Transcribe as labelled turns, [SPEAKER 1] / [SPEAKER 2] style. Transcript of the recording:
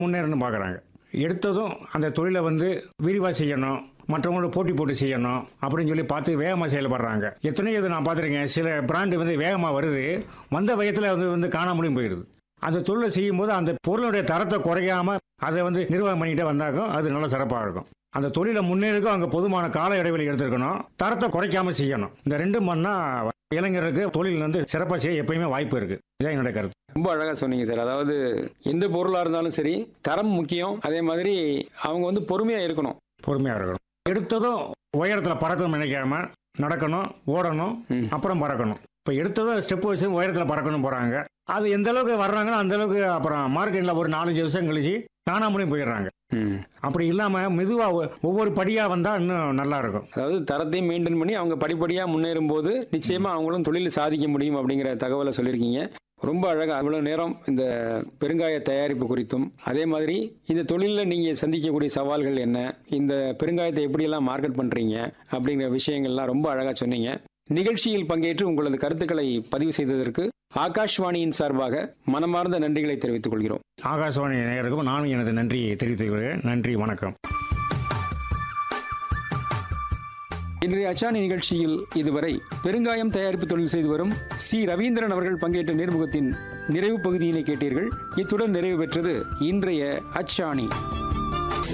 [SPEAKER 1] முன்னேறணும் பார்க்குறாங்க எடுத்ததும் அந்த தொழிலை வந்து விரிவாக செய்யணும் மற்றவங்களோட போட்டி போட்டு செய்யணும் அப்படின்னு சொல்லி பார்த்து வேகமாக செயல்படுறாங்க எத்தனையோ இது நான் பார்த்துருக்கேன் சில பிராண்டு வந்து வேகமாக வருது வந்த வயத்தில் வந்து வந்து காணாமலும் போயிடுது அந்த தொழிலை செய்யும்போது அந்த பொருளுடைய தரத்தை குறையாம அதை வந்து நிர்வாகம் பண்ணிக்கிட்டே வந்தாக்கும் அது நல்ல சிறப்பாக இருக்கும் அந்த தொழிலை முன்னேறுக்கும் அங்கே பொதுமான கால இடைவெளி எடுத்துருக்கணும் தரத்தை குறைக்காம செய்யணும் இந்த ரெண்டும் பண்ணால் இளைஞருக்கு தொழில் வந்து சிறப்பாக செய்ய எப்பயுமே வாய்ப்பு இருக்கு இதான் என்னுடைய கருத்து
[SPEAKER 2] ரொம்ப அழகாக சொன்னீங்க சார் அதாவது எந்த பொருளாக இருந்தாலும் சரி தரம் முக்கியம் அதே மாதிரி அவங்க வந்து பொறுமையாக இருக்கணும்
[SPEAKER 1] பொறுமையாக இருக்கணும் எடுத்ததும் உயரத்தில் பறக்கணும்னு நினைக்காம நடக்கணும் ஓடணும்
[SPEAKER 2] ம்.
[SPEAKER 1] அப்புறம் பறக்கணும் இப்போ எடுத்ததும் ஸ்டெப் வச்சு உயரத்தில் பறக்கணும் போகிறாங்க அது எந்த அளவுக்கு வர்றாங்களோ அந்த அளவுக்கு அப்புறம் மார்க்கெட்டில் ஒரு நாலஞ்சு வருஷம் கழிச்சு காணாமலையும் போயிடுறாங்க
[SPEAKER 2] ம்.
[SPEAKER 1] அப்படி இல்லாமல் மெதுவாக ஒவ்வொரு படியாக வந்தால் இன்னும் நல்லா இருக்கும்
[SPEAKER 2] அதாவது தரத்தையும் மெயின்டைன் பண்ணி அவங்க படிப்படியாக முன்னேறும் போது நிச்சயமாக அவங்களும் தொழில் சாதிக்க முடியும் அப்படிங்கிற தகவலை சொல்லியிருக்கீங்க ரொம்ப அழகாக அவ்வளோ நேரம் இந்த பெருங்காய தயாரிப்பு குறித்தும் அதே மாதிரி இந்த தொழிலில் நீங்கள் சந்திக்கக்கூடிய சவால்கள் என்ன இந்த பெருங்காயத்தை எப்படியெல்லாம் மார்க்கெட் பண்ணுறீங்க அப்படிங்கிற விஷயங்கள்லாம் ரொம்ப அழகாக சொன்னீங்க நிகழ்ச்சியில் பங்கேற்று உங்களது கருத்துக்களை பதிவு செய்ததற்கு ஆகாஷ்வாணியின் சார்பாக மனமார்ந்த நன்றிகளை தெரிவித்துக் கொள்கிறோம்
[SPEAKER 1] ஆகாசவாணி நேயருக்கும் நானும் எனது நன்றியை தெரிவித்துக் கொள்கிறேன் நன்றி வணக்கம்
[SPEAKER 2] இன்றைய அச்சாணி நிகழ்ச்சியில் இதுவரை பெருங்காயம் தயாரிப்பு தொழில் செய்து வரும் சி ரவீந்திரன் அவர்கள் பங்கேற்ற நேர்முகத்தின் நிறைவு பகுதியினை கேட்டீர்கள் இத்துடன் நிறைவு பெற்றது இன்றைய அச்சாணி